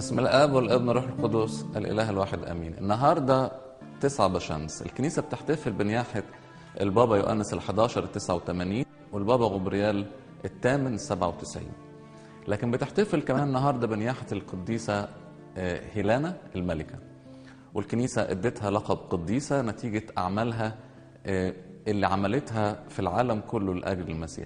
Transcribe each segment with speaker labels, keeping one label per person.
Speaker 1: بسم الاب والابن والروح القدس الاله الواحد امين النهارده 9 بشمس الكنيسه بتحتفل بنياحه البابا يؤنس ال11 89 والبابا غبريال الثامن 97 لكن بتحتفل كمان النهارده بنياحه القديسه آه، هيلانا الملكه والكنيسه ادتها لقب قديسه نتيجه اعمالها آه، اللي عملتها في العالم كله لاجل المسيح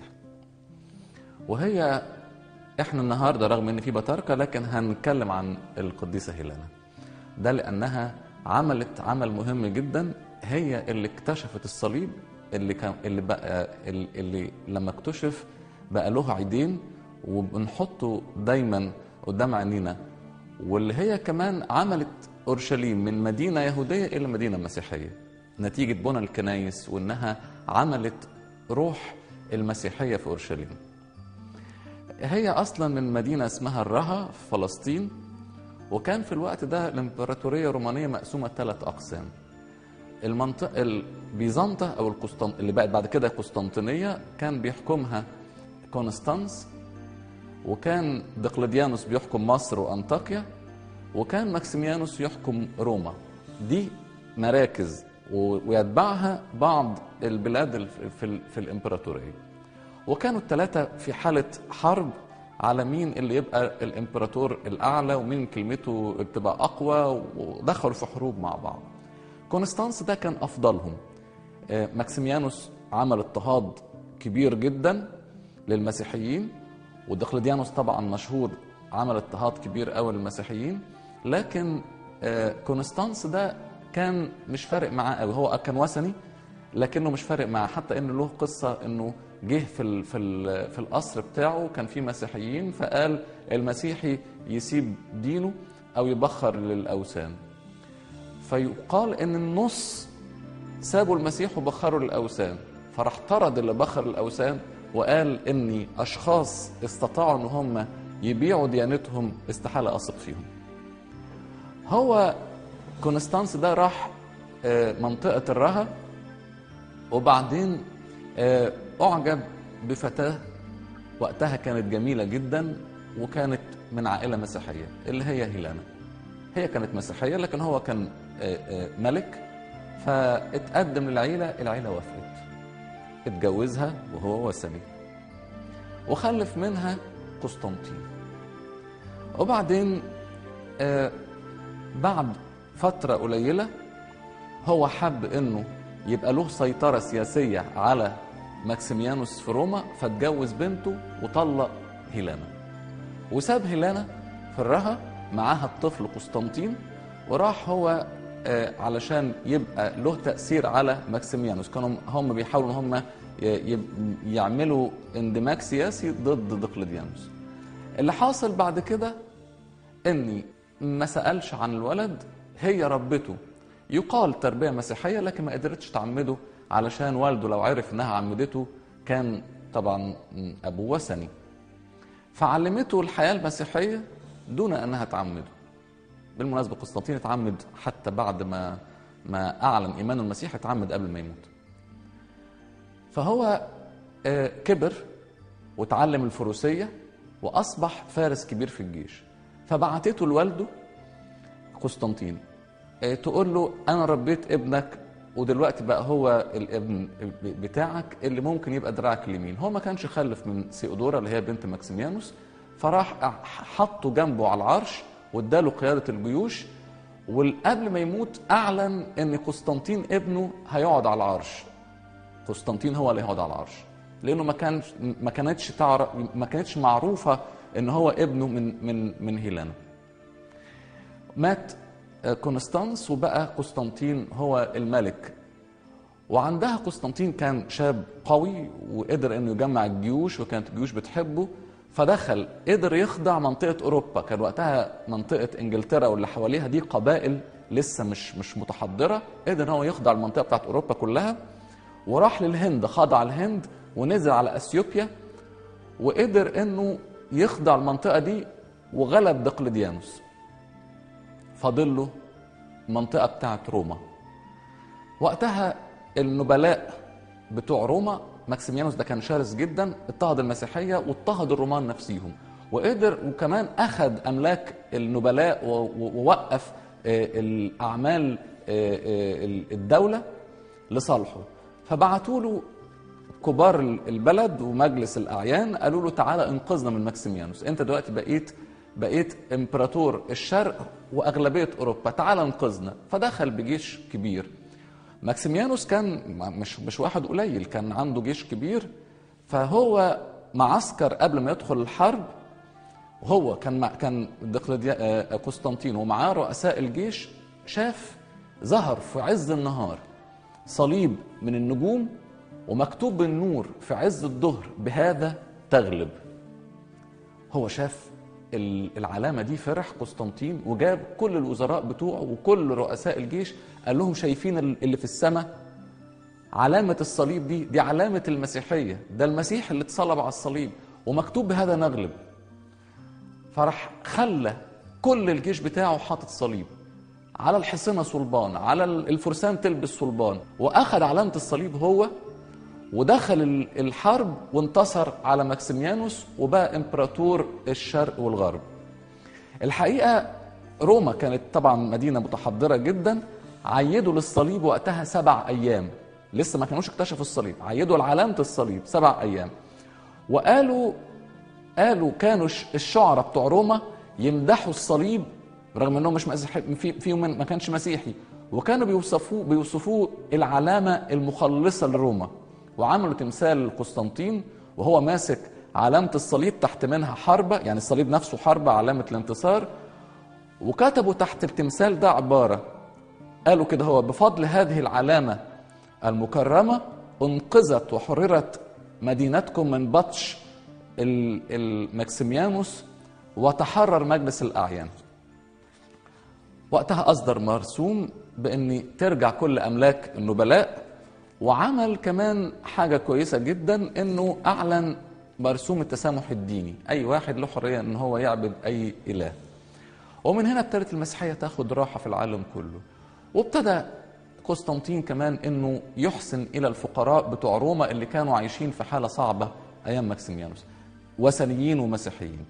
Speaker 1: وهي احنا النهارده رغم ان في بطاركه لكن هنتكلم عن القديسه هيلانا ده لانها عملت عمل مهم جدا هي اللي اكتشفت الصليب اللي كان اللي بقى اللي لما اكتشف بقى له عيدين وبنحطه دايما قدام عينينا واللي هي كمان عملت اورشليم من مدينه يهوديه الى مدينه مسيحيه نتيجه بنى الكنايس وانها عملت روح المسيحيه في اورشليم هي اصلا من مدينه اسمها الرها في فلسطين وكان في الوقت ده الامبراطوريه الرومانيه مقسومه ثلاث اقسام المنطقه البيزنطه او القسطن اللي بقت بعد كده قسطنطينيه كان بيحكمها كونستانس وكان دقلديانوس بيحكم مصر وانطاكيا وكان ماكسيميانوس يحكم روما دي مراكز و- ويتبعها بعض البلاد ال- في, ال- في الامبراطوريه وكانوا الثلاثة في حالة حرب على مين اللي يبقى الامبراطور الأعلى ومين كلمته بتبقى أقوى ودخلوا في حروب مع بعض كونستانس ده كان أفضلهم آه، ماكسيميانوس عمل اضطهاد كبير جدا للمسيحيين ودقلديانوس طبعا مشهور عمل اضطهاد كبير قوي للمسيحيين لكن آه، كونستانس ده كان مش فارق معاه قوي هو كان وثني لكنه مش فارق معاه حتى ان له قصه انه جه في ال في ال في القصر بتاعه كان في مسيحيين فقال المسيحي يسيب دينه او يبخر للاوثان فيقال ان النص سابوا المسيح وبخروا للاوثان فراح طرد اللي بخر الاوثان وقال اني اشخاص استطاعوا ان هم يبيعوا ديانتهم استحاله اثق فيهم هو كونستانس ده راح آه، منطقه الرها وبعدين آه، أعجب بفتاة وقتها كانت جميلة جدا وكانت من عائلة مسيحية اللي هي هيلانا هي كانت مسيحية لكن هو كان آه، آه، ملك فاتقدم للعيلة العيلة وافقت اتجوزها وهو وثني وخلف منها قسطنطين وبعدين آه، بعد فترة قليلة هو حب انه يبقى له سيطرة سياسية على ماكسيميانوس في روما فاتجوز بنته وطلق هيلانا وساب هيلانا في الرها معاها الطفل قسطنطين وراح هو آه، علشان يبقى له تأثير على ماكسيميانوس كانوا هم بيحاولوا ان هم ي- يب- يعملوا اندماج سياسي ضد دقلديانوس اللي حاصل بعد كده اني ما سالش عن الولد هي ربته يقال تربيه مسيحيه لكن ما قدرتش تعمده علشان والده لو عرف انها عمدته كان طبعا ابوه وثني فعلمته الحياه المسيحيه دون انها تعمده بالمناسبه قسطنطين اتعمد حتى بعد ما ما اعلن ايمانه المسيح اتعمد قبل ما يموت فهو آه، كبر وتعلم الفروسيه واصبح فارس كبير في الجيش فبعتته لوالده قسطنطين آه، تقول له انا ربيت ابنك ودلوقتي بقى هو الابن بتاعك اللي ممكن يبقى دراعك اليمين هو ما كانش خلف من سيودورا اللي هي بنت ماكسيميانوس فراح حطه جنبه على العرش واداله قياده الجيوش وقبل ما يموت اعلن ان قسطنطين ابنه هيقعد على العرش قسطنطين هو اللي هيقعد على العرش لانه ما كانش ما كانتش تعرف ما كانتش معروفه ان هو ابنه من من من هيلانا مات آه، كونستانس وبقى قسطنطين هو الملك وعندها قسطنطين كان شاب قوي وقدر انه يجمع الجيوش وكانت الجيوش بتحبه فدخل قدر يخضع منطقه اوروبا كان وقتها منطقه انجلترا واللي حواليها دي قبائل لسه مش مش متحضره قدر ان هو يخضع المنطقه بتاعت اوروبا كلها وراح للهند خضع الهند ونزل على اثيوبيا وقدر انه يخضع المنطقه دي وغلب دقلديانوس فاضل له المنطقه بتاعت روما وقتها النبلاء بتوع روما ماكسيميانوس ده كان شرس جدا اضطهد المسيحيه واضطهد الرومان نفسيهم وقدر وكمان اخذ املاك النبلاء و- و- ووقف آه، الاعمال آه، آه، الدوله لصالحه فبعتوا له كبار البلد ومجلس الاعيان قالوا له تعالى انقذنا من ماكسيميانوس انت دلوقتي بقيت بقيت امبراطور الشرق واغلبيه اوروبا تعالى انقذنا فدخل بجيش كبير ماكسيميانوس كان مش مش واحد قليل كان عنده جيش كبير فهو معسكر قبل ما يدخل الحرب وهو كان مع كان دقلديا- آه، قسطنطين ومعاه رؤساء الجيش شاف ظهر في عز النهار صليب من النجوم ومكتوب بالنور في عز الظهر بهذا تغلب هو شاف ال- العلامه دي فرح قسطنطين وجاب كل الوزراء بتوعه وكل رؤساء الجيش قال لهم شايفين ال- اللي في السماء علامة الصليب دي دي علامة المسيحية ده المسيح اللي اتصلب على الصليب ومكتوب بهذا نغلب فراح خلى كل الجيش بتاعه حاطط صليب على الحصنة صلبان على الفرسان تلبس صلبان وأخذ علامة الصليب هو ودخل ال- الحرب وانتصر على ماكسيميانوس وبقى امبراطور الشرق والغرب الحقيقه روما كانت طبعا مدينه متحضره جدا عيدوا للصليب وقتها سبع ايام لسه ما كانوش اكتشفوا الصليب عيدوا علامه الصليب سبع ايام وقالوا قالوا كانوا الش- الشعراء بتوع روما يمدحوا الصليب رغم انه مش مسيحي في فيهم من- ما كانش مسيحي وكانوا بيوصفوه بيوصفوه العلامه المخلصه لروما وعملوا تمثال قسطنطين وهو ماسك علامه الصليب تحت منها حربه يعني الصليب نفسه حربه علامه الانتصار وكتبوا تحت التمثال ده عباره قالوا كده هو بفضل هذه العلامه المكرمه انقذت وحررت مدينتكم من بطش ال- الماكسيميانوس وتحرر مجلس الاعيان وقتها اصدر مرسوم بان ترجع كل املاك النبلاء وعمل كمان حاجه كويسه جدا انه اعلن مرسوم التسامح الديني اي واحد له حريه ان هو يعبد اي اله ومن هنا ابتدت المسيحيه تاخد راحه في العالم كله وابتدى قسطنطين كمان انه يحسن الى الفقراء بتوع روما اللي كانوا عايشين في حاله صعبه ايام ماكسيميانوس وثنيين ومسيحيين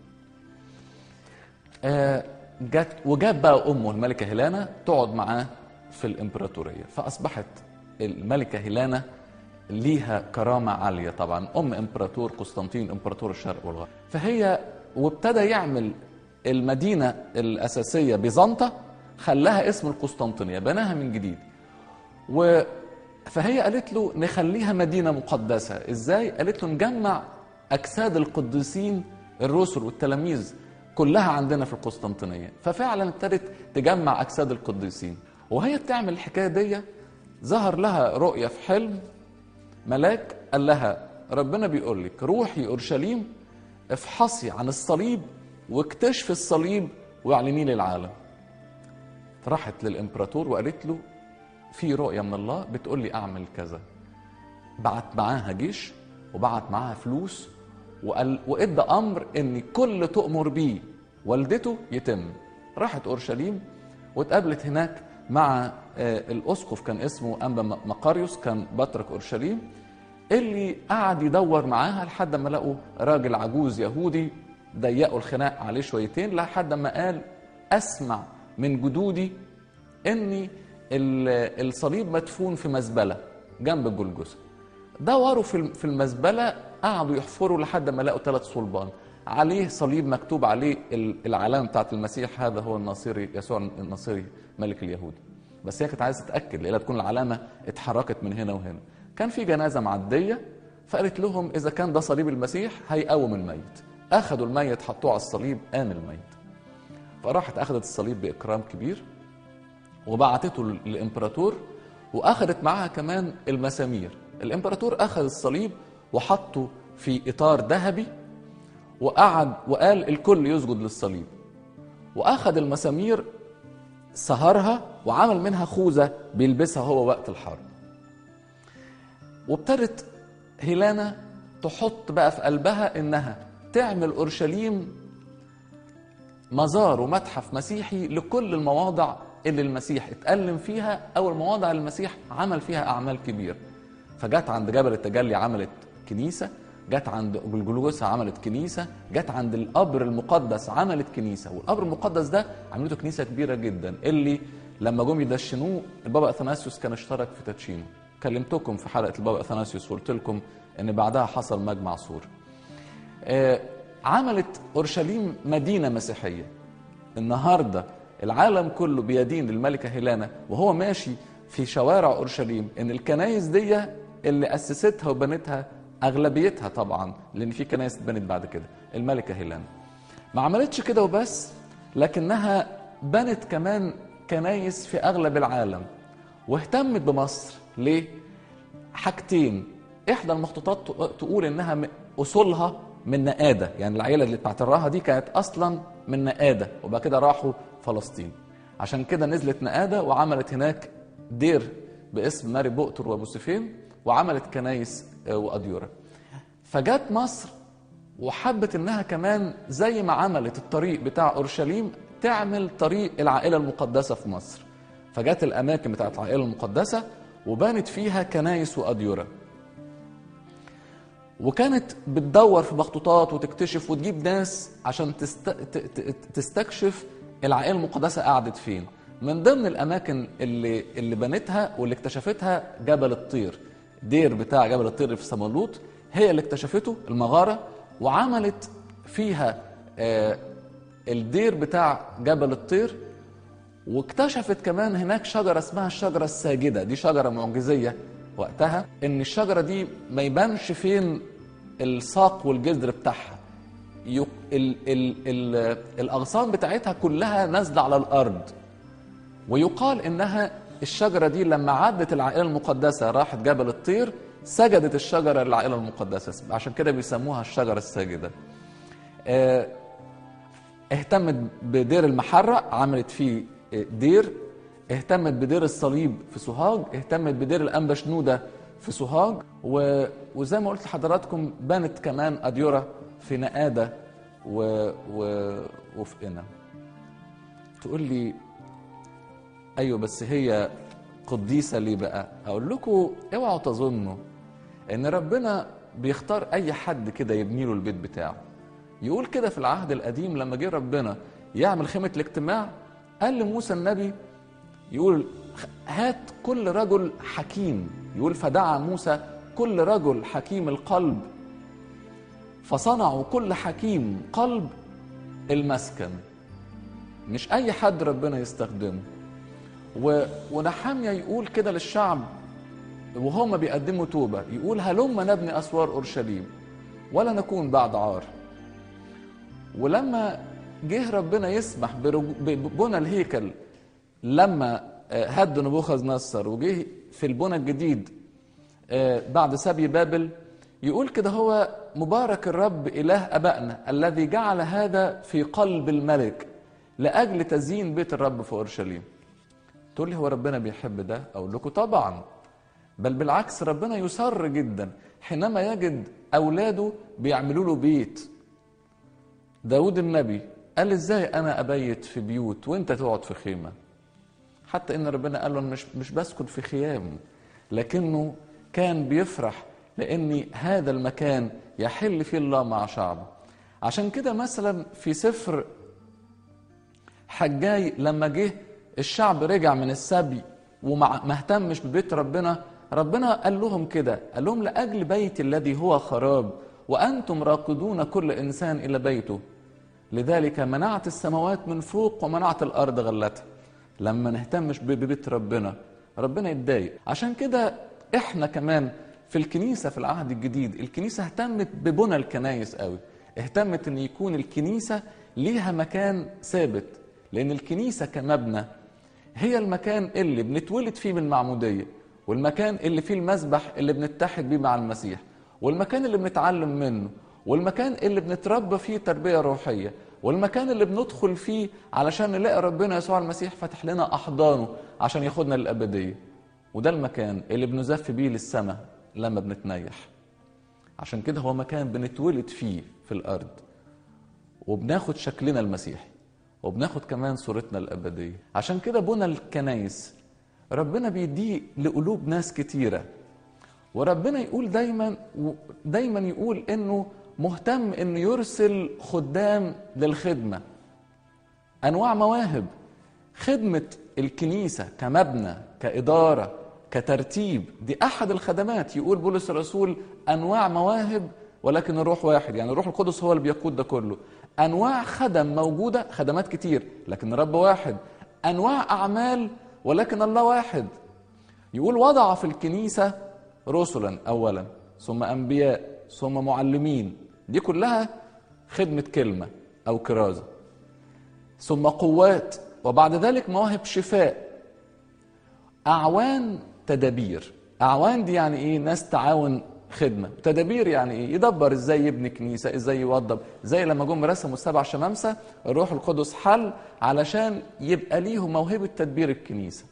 Speaker 1: آه، جت وجاب بقى امه الملكه هيلانا تقعد معاه في الامبراطوريه فاصبحت الملكه هيلانا ليها كرامه عاليه طبعا ام امبراطور قسطنطين امبراطور الشرق والغرب فهي وابتدى يعمل المدينه الاساسيه بيزنطه خلاها اسم القسطنطينيه بناها من جديد و فهي قالت له نخليها مدينه مقدسه ازاي قالت له نجمع اجساد القديسين الرسل والتلاميذ كلها عندنا في القسطنطينيه ففعلا ابتدت تجمع اجساد القديسين وهي بتعمل الحكايه دي ظهر لها رؤيه في حلم ملاك قال لها ربنا بيقول لك روحي اورشليم افحصي عن الصليب واكتشفي الصليب واعلنيه للعالم راحت للامبراطور وقالت له في رؤيه من الله بتقول لي اعمل كذا بعت معاها جيش وبعت معاها فلوس وقال وادى امر ان كل تؤمر بيه والدته يتم راحت اورشليم واتقابلت هناك مع آه، الاسقف كان اسمه انبا مقاريوس كان بطرك اورشليم اللي قعد يدور معاها لحد ما لقوا راجل عجوز يهودي ضيقوا الخناق عليه شويتين لحد ما قال اسمع من جدودي ان ال- الصليب مدفون في مزبله جنب الجلجثه دوروا في الم- في المزبله قعدوا يحفروا لحد ما لقوا ثلاث صلبان عليه صليب مكتوب عليه ال- العلامه بتاعت المسيح هذا هو الناصري يسوع الناصري ملك اليهود بس هي كانت عايزه تتاكد لقيتها تكون العلامه اتحركت من هنا وهنا كان في جنازه معديه فقالت لهم اذا كان ده صليب المسيح هيقوم الميت اخذوا الميت حطوه على الصليب قام الميت فراحت اخذت الصليب باكرام كبير وبعتته للامبراطور واخذت معاها كمان المسامير الامبراطور اخذ الصليب وحطه في اطار ذهبي وقعد وقال الكل يسجد للصليب واخذ المسامير سهرها وعمل منها خوذه بيلبسها هو وقت الحرب وابتدت هيلانا تحط بقى في قلبها انها تعمل اورشليم مزار ومتحف مسيحي لكل المواضع اللي المسيح اتألم فيها او المواضع اللي المسيح عمل فيها اعمال كبيره فجت عند جبل التجلي عملت كنيسه جت عند جلجلوسة عملت كنيسة جت عند القبر المقدس عملت كنيسة والقبر المقدس ده عملته كنيسة كبيرة جدا اللي لما جم يدشنوه البابا اثناسيوس كان اشترك في تدشينه كلمتكم في حلقة البابا اثناسيوس وقلت لكم ان بعدها حصل مجمع سور آه، عملت اورشليم مدينة مسيحية النهارده العالم كله بيدين للملكة هيلانا وهو ماشي في شوارع اورشليم ان الكنايس دي اللي اسستها وبنتها اغلبيتها طبعا لان في كنايس اتبنت بعد كده الملكه هيلانا ما عملتش كده وبس لكنها بنت كمان كنايس في اغلب العالم واهتمت بمصر ليه حاجتين احدى المخطوطات تقول انها م- اصولها من نقاده يعني العيله اللي بتاعت الراها دي كانت اصلا من نقاده وبعد كده راحوا فلسطين عشان كده نزلت نقاده وعملت هناك دير باسم ماري بؤتر وابو سفين وعملت كنايس آه، واديره فجت مصر وحبت انها كمان زي ما عملت الطريق بتاع اورشليم تعمل طريق العائله المقدسه في مصر فجت الاماكن بتاعت العائله المقدسه وبنت فيها كنايس واديره وكانت بتدور في مخطوطات وتكتشف وتجيب ناس عشان تست... ت- ت- تستكشف العائله المقدسه قعدت فين من ضمن الاماكن اللي اللي بنتها واللي اكتشفتها جبل الطير دير بتاع جبل الطير في سمالوط هي اللي اكتشفته المغاره وعملت فيها آه، الدير بتاع جبل الطير واكتشفت كمان هناك شجرة اسمها الشجرة الساجدة دي شجرة معجزية وقتها ان الشجرة دي ما يبانش فين الساق والجذر بتاعها يق... ال... ال... ال... الاغصان بتاعتها كلها نازلة على الارض ويقال انها الشجرة دي لما عدت العائلة المقدسة راحت جبل الطير سجدت الشجرة للعائلة المقدسة عشان كده بيسموها الشجرة الساجدة آه، اهتمت بدير المحرة عملت فيه دير اهتمت بدير الصليب في سوهاج اهتمت بدير الأنبا شنودة في سوهاج و... وزي ما قلت لحضراتكم بنت كمان أديرة في نقادة و... و... وفي قنا تقول لي ايوه بس هي قديسه ليه بقى اقول لكم اوعوا تظنوا ان ربنا بيختار اي حد كده يبني له البيت بتاعه يقول كده في العهد القديم لما جه ربنا يعمل خيمه الاجتماع قال لموسى النبي يقول هات كل رجل حكيم يقول فدعا موسى كل رجل حكيم القلب فصنعوا كل حكيم قلب المسكن مش اي حد ربنا يستخدمه و... ونحامية يقول كده للشعب وهم بيقدموا توبة يقول هلم نبني أسوار أورشليم ولا نكون بعد عار ولما جه ربنا يسمح برج- ببنى الهيكل لما آه، هد نبوخذ نصر وجه في البنى الجديد آه، بعد سبي بابل يقول كده هو مبارك الرب إله أبائنا الذي جعل هذا في قلب الملك لأجل تزيين بيت الرب في أورشليم تقول لي هو ربنا بيحب ده اقول لكم طبعا بل بالعكس ربنا يسر جدا حينما يجد اولاده بيعملوا له بيت داود النبي قال ازاي انا ابيت في بيوت وانت تقعد في خيمه حتى ان ربنا قال له أنا مش مش بسكن في خيام لكنه كان بيفرح لان هذا المكان يحل فيه الله مع شعبه عشان كده مثلا في سفر حجاي لما جه الشعب رجع من السبي وما ما اهتمش ببيت ربنا ربنا قال لهم كده قال لهم لاجل بيتي الذي هو خراب وانتم راقدون كل انسان الى بيته لذلك منعت السماوات من فوق ومنعت الارض غلتها لما نهتمش ب- ببيت ربنا ربنا يتضايق عشان كده احنا كمان في الكنيسه في العهد الجديد الكنيسه اهتمت ببنى الكنايس قوي اهتمت ان يكون الكنيسه ليها مكان ثابت لان الكنيسه كمبنى هي المكان اللي بنتولد فيه من المعموديه والمكان اللي فيه المسبح اللي بنتحد بيه مع المسيح والمكان اللي بنتعلم منه والمكان اللي بنتربى فيه تربيه روحيه والمكان اللي بندخل فيه علشان نلاقي ربنا يسوع المسيح فاتح لنا احضانه عشان ياخدنا للابديه وده المكان اللي بنزف بيه للسماء لما بنتنيح عشان كده هو مكان بنتولد فيه في الارض وبناخد شكلنا المسيحي وبناخد كمان صورتنا الأبدية عشان كده بنى الكنايس ربنا بيديه لقلوب ناس كتيرة وربنا يقول دايما دايما يقول انه مهتم انه يرسل خدام للخدمه انواع مواهب خدمه الكنيسه كمبنى كاداره كترتيب دي احد الخدمات يقول بولس الرسول انواع مواهب ولكن الروح واحد يعني الروح القدس هو اللي بيقود ده كله انواع خدم موجوده خدمات كتير لكن الرب واحد انواع اعمال ولكن الله واحد يقول وضع في الكنيسه رسلا اولا ثم انبياء ثم معلمين دي كلها خدمه كلمه او كرازه ثم قوات وبعد ذلك مواهب شفاء اعوان تدابير اعوان دي يعني ايه ناس تعاون خدمه تدابير يعني ايه يدبر ازاي يبني كنيسه ازاي يوضب زي لما جم رسموا السبع شمامسه الروح القدس حل علشان يبقى ليهم موهبه تدبير الكنيسه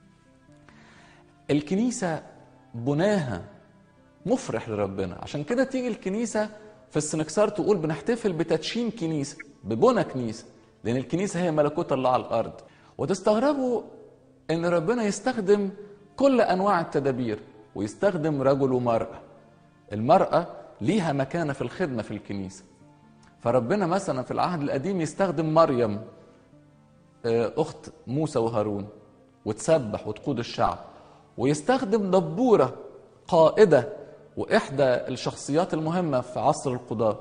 Speaker 1: الكنيسه بناها مفرح لربنا عشان كده تيجي الكنيسه في السنكسار تقول بنحتفل بتدشين كنيسه ببنى كنيسه لان الكنيسه هي ملكوت الله على الارض وتستغربوا ان ربنا يستخدم كل انواع التدابير ويستخدم رجل ومراه المراه ليها مكانه في الخدمه في الكنيسه فربنا مثلا في العهد القديم يستخدم مريم اخت موسى وهارون وتسبح وتقود الشعب ويستخدم دبوره قائده واحدى الشخصيات المهمه في عصر القضاه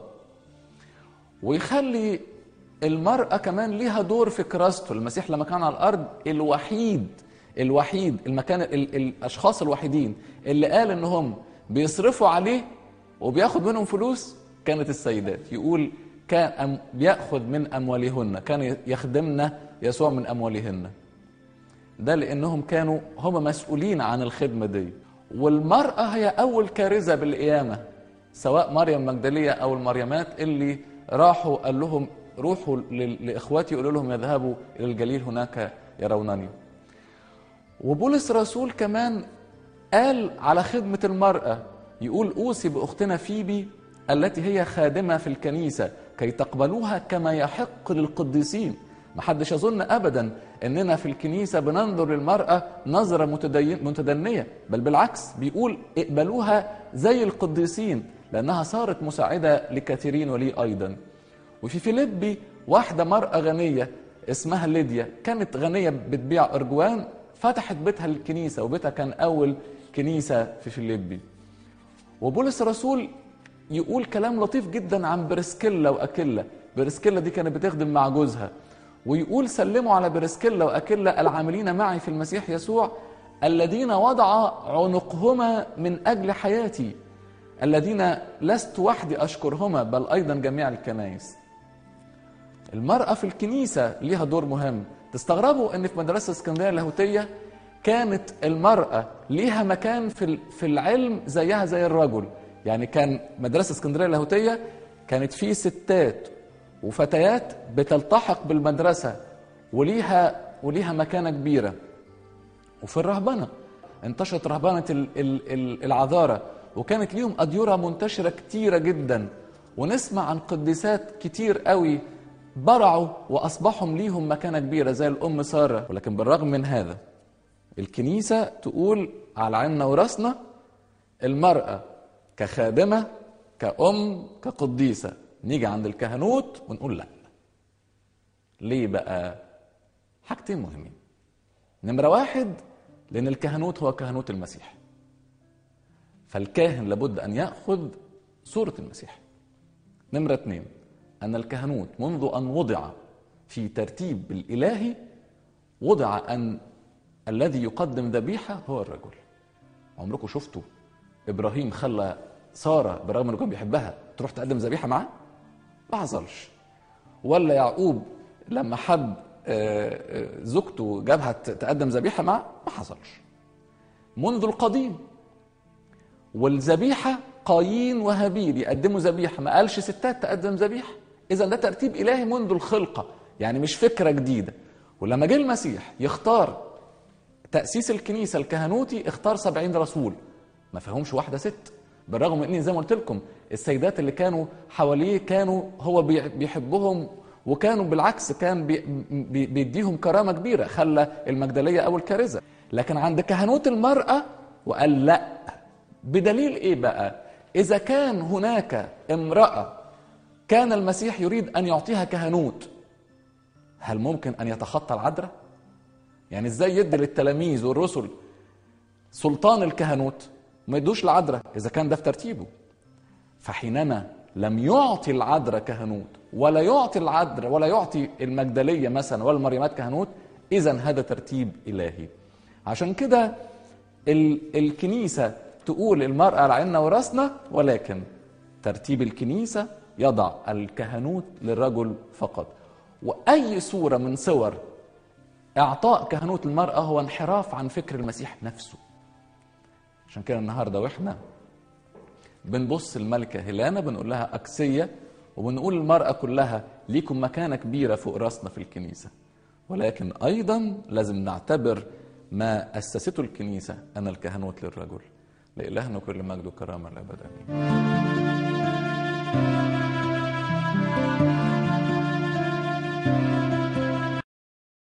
Speaker 1: ويخلي المرأة كمان ليها دور في كراسته المسيح لما كان على الأرض الوحيد الوحيد المكان ال الأشخاص الوحيدين اللي قال إنهم بيصرفوا عليه وبياخد منهم فلوس كانت السيدات يقول كان بياخذ من اموالهن كان يخدمنا يسوع من اموالهن ده لانهم كانوا هم مسؤولين عن الخدمه دي والمراه هي اول كارثه بالقيامه سواء مريم مجدليه او المريمات اللي راحوا قال لهم روحوا لاخواتي يقولوا لهم يذهبوا الى الجليل هناك يرونني وبولس رسول كمان قال على خدمه المراه يقول اوصي باختنا فيبي التي هي خادمه في الكنيسه كي تقبلوها كما يحق للقديسين محدش يظن ابدا اننا في الكنيسه بننظر للمراه نظره متدين متدنيه بل بالعكس بيقول اقبلوها زي القديسين لانها صارت مساعده لكثيرين ولي ايضا وفي فيليبي واحده مراه غنيه اسمها ليديا كانت غنيه بتبيع ارجوان فتحت بيتها للكنيسه وبيتها كان اول كنيسه في فيليبي وبولس الرسول يقول كلام لطيف جدا عن برسكيلا واكيلا برسكيلا دي كانت بتخدم مع جوزها ويقول سلموا على برسكيلا واكيلا العاملين معي في المسيح يسوع الذين وضع عنقهما من اجل حياتي الذين لست وحدي اشكرهما بل ايضا جميع الكنائس المراه في الكنيسه ليها دور مهم تستغربوا ان في مدرسه اسكندريه اللاهوتيه كانت المراه ليها مكان في في العلم زيها زي الرجل يعني كان مدرسه اسكندريه اللاهوتيه كانت في ستات وفتيات بتلتحق بالمدرسه وليها وليها مكانه كبيره وفي الرهبنه انتشرت رهبنه العذاره وكانت ليهم اديره منتشره كتيره جدا ونسمع عن قديسات كتير قوي برعوا واصبحوا ليهم مكانه كبيره زي الام ساره ولكن بالرغم من هذا الكنيسه تقول على عيننا وراسنا المراه كخادمه كأم كقديسه نيجي عند الكهنوت ونقول لا ليه بقى حاجتين مهمين نمرة واحد لأن الكهنوت هو كهنوت المسيح فالكاهن لابد أن يأخذ صورة المسيح نمرة اثنين أن الكهنوت منذ أن وضع في ترتيب الإلهي وضع أن الذي يقدم ذبيحة هو الرجل عمركم شفتوا إبراهيم خلى سارة برغم أنه كان بيحبها تروح تقدم ذبيحة معاه ما حصلش ولا يعقوب لما حب زوجته جابها تقدم ذبيحة معاه ما حصلش منذ القديم والذبيحة قايين وهابيل يقدموا ذبيحة ما قالش ستات تقدم ذبيحة إذا ده ترتيب إلهي منذ الخلقة يعني مش فكرة جديدة ولما جه المسيح يختار تأسيس الكنيسة الكهنوتي اختار سبعين رسول ما فيهمش واحدة ست بالرغم من ان زي ما قلت لكم السيدات اللي كانوا حواليه كانوا هو بيحبهم وكانوا بالعكس كان بي بيديهم كرامه كبيره خلى المجدليه اول كارثه لكن عند كهنوت المراه وقال لا بدليل ايه بقى اذا كان هناك امراه كان المسيح يريد ان يعطيها كهنوت هل ممكن ان يتخطى العذراء يعني ازاي يدي للتلاميذ والرسل سلطان الكهنوت ما يدوش العذراء اذا كان ده في ترتيبه فحينما لم يعطي العذراء كهنوت ولا يعطي العذراء ولا يعطي المجدليه مثلا ولا المريمات كهنوت اذا هذا ترتيب الهي عشان كده ال- الكنيسه تقول المراه على عيننا وراسنا ولكن ترتيب الكنيسه يضع الكهنوت للرجل فقط واي صوره من صور اعطاء كهنوت المراه هو انحراف عن فكر المسيح نفسه عشان كده النهارده واحنا بنبص الملكة هيلانا بنقول لها أكسية وبنقول المرأة كلها ليكم مكانة كبيرة فوق راسنا في الكنيسة ولكن أيضا لازم نعتبر ما أسسته الكنيسة أن الكهنوت للرجل لإلهنا كل مجد وكرامة الأبد آمين